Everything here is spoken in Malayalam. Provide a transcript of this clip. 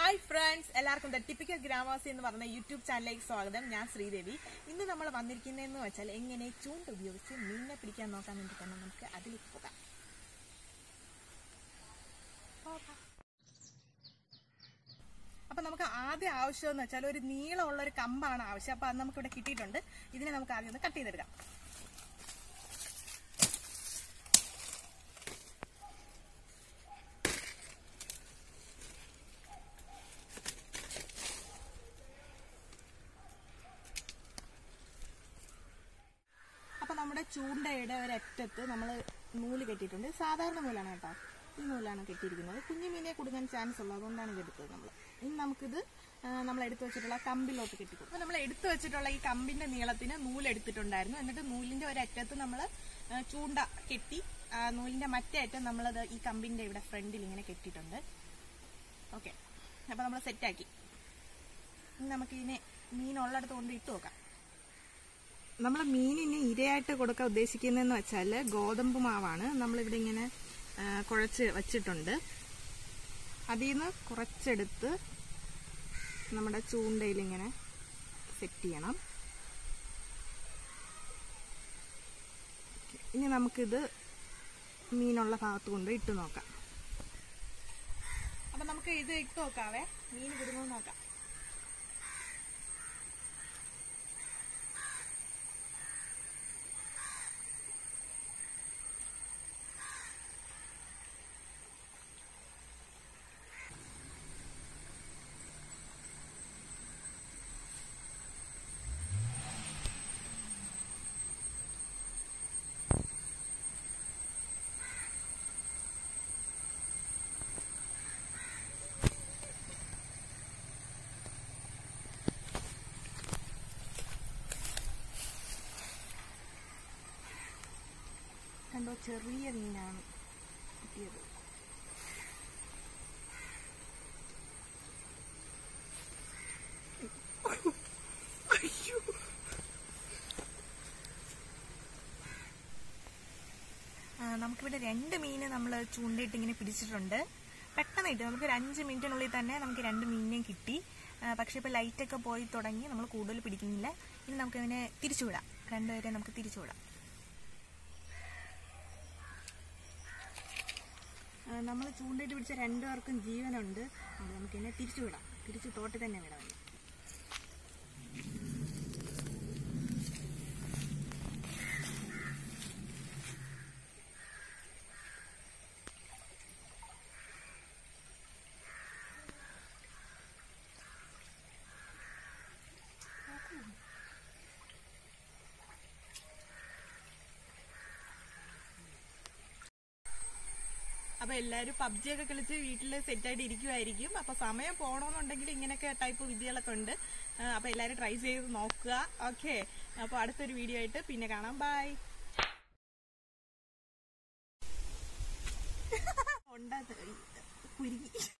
ഹായ് ഫ്രണ്ട്സ് എല്ലാവർക്കും ദ ടിപ്പിക്കൽ ഗ്രാമവാസി എന്ന് പറഞ്ഞ യൂട്യൂബ് ചാനലിലേക്ക് സ്വാഗതം ഞാൻ ശ്രീദേവി ഇന്ന് നമ്മൾ വന്നിരിക്കുന്നതെന്ന് വെച്ചാൽ എങ്ങനെ ചൂണ്ട ഉപയോഗിച്ച് മീനിനെ പിടിക്കാൻ നോക്കാൻ വേണ്ടിയിട്ടാണ് നമുക്ക് അതിലേക്ക് പോകാം പോകാം. അപ്പൊ നമുക്ക് ആദ്യം ആവശ്യം എന്ന് വെച്ചാൽ ഒരു നീളമുള്ള ഒരു കമ്പാണ് ആവശ്യം അപ്പൊ അത് നമുക്ക് ഇവിടെ കിട്ടിയിട്ടുണ്ട് ഇതിനെ നമുക്ക് ആദ്യം ഒന്ന് കട്ട് ചെയ്തെടുക്കാം അപ്പൊ നമ്മുടെ ചൂണ്ടയുടെ ഒരറ്റത്ത് നമ്മൾ നൂല് കെട്ടിയിട്ടുണ്ട് സാധാരണ നൂലാണ് കേട്ടോ ഈ നൂലാണ് കെട്ടിയിരിക്കുന്നത് കുഞ്ഞു മീനെ കൊടുക്കാൻ ചാൻസ് ഉള്ളത് അതുകൊണ്ടാണ് ഇത് എടുത്തത് നമ്മൾ ഇനി നമുക്കിത് നമ്മൾ എടുത്തു വെച്ചിട്ടുള്ള കമ്പിലോട്ട് കെട്ടിക്കൊടുക്കും അപ്പൊ നമ്മൾ എടുത്തു വെച്ചിട്ടുള്ള ഈ കമ്പിന്റെ നീളത്തിന് നൂല് എടുത്തിട്ടുണ്ടായിരുന്നു എന്നിട്ട് നൂലിന്റെ ഒരറ്റത്ത് നമ്മൾ ചൂണ്ട കെട്ടി ആ നൂലിന്റെ മറ്റേ അറ്റം നമ്മളത് ഈ കമ്പിന്റെ ഇവിടെ ഫ്രണ്ടിൽ ഇങ്ങനെ കെട്ടിയിട്ടുണ്ട് ഓക്കെ അപ്പൊ നമ്മൾ സെറ്റാക്കി ഇനി നമുക്കിതിനെ മീനുള്ളിടത്ത് കൊണ്ട് ഇട്ട് നോക്കാം നമ്മൾ മീനിന് ഇരയായിട്ട് കൊടുക്കാൻ ഉദ്ദേശിക്കുന്നതെന്ന് വെച്ചാൽ ഗോതമ്പ് മാവാണ് നമ്മളിവിടെ ഇങ്ങനെ ആ, കുഴച്ച് വച്ചിട്ടുണ്ട് അതിൽ നിന്ന് കുറച്ചെടുത്ത് നമ്മുടെ ചൂണ്ടയിൽ ഇങ്ങനെ സെറ്റ് ചെയ്യണം ഇനി നമുക്കിത് മീനുള്ള ഭാഗത്ത് കൊണ്ട് ഇട്ട് നോക്കാം അപ്പൊ നമുക്ക് ഇത് ഇട്ട് നോക്കാവേ മീൻ വിടുന്നത് നോക്കാം കണ്ടോ ചെറിയ മീനാണ് കിട്ടിയത് ആ, നമുക്കിവിടെ രണ്ട് മീന് നമ്മൾ ചൂണ്ടയിട്ട് ഇങ്ങനെ പിടിച്ചിട്ടുണ്ട് പെട്ടെന്ന് കിട്ടി നമുക്ക് ഒരു അഞ്ച് മിനിറ്റിനുള്ളിൽ തന്നെ നമുക്ക് രണ്ട് മീനിനെയും കിട്ടി ആ, പക്ഷെ ഇപ്പോൾ ലൈറ്റൊക്കെ പോയി തുടങ്ങി നമ്മൾ കൂടുതൽ പിടിക്കുന്നില്ല ഇനി നമുക്ക് ഇതിനെ തിരിച്ചുവിടാം രണ്ടുപേരെ നമുക്ക് തിരിച്ചുവിടാം നമ്മൾ ചൂണ്ടയിട്ട് പിടിച്ച രണ്ടുപേർക്കും ജീവനുണ്ട് അത് നമുക്ക് ഇതിനെ തിരിച്ചു വിടാം തിരിച്ച് തോട്ടിൽ തന്നെ വിടാം ഇനി. അപ്പൊ എല്ലാരും പബ്ജി ഒക്കെ കളിച്ച് വീട്ടിൽ സെറ്റ് ആയിട്ട് ഇരിക്കുമായിരിക്കും അപ്പൊ സമയം പോകണമെന്നുണ്ടെങ്കിൽ ഇങ്ങനെയൊക്കെ ടൈപ്പ് വിദ്യകളൊക്കെ ഉണ്ട് ആ, അപ്പൊ എല്ലാരും ട്രൈ ചെയ്ത് നോക്കുക ഓക്കെ അപ്പൊ അടുത്തൊരു വീഡിയോ ആയിട്ട് പിന്നെ കാണാം ബൈ ഉണ്ടാ കുരുങ്ങി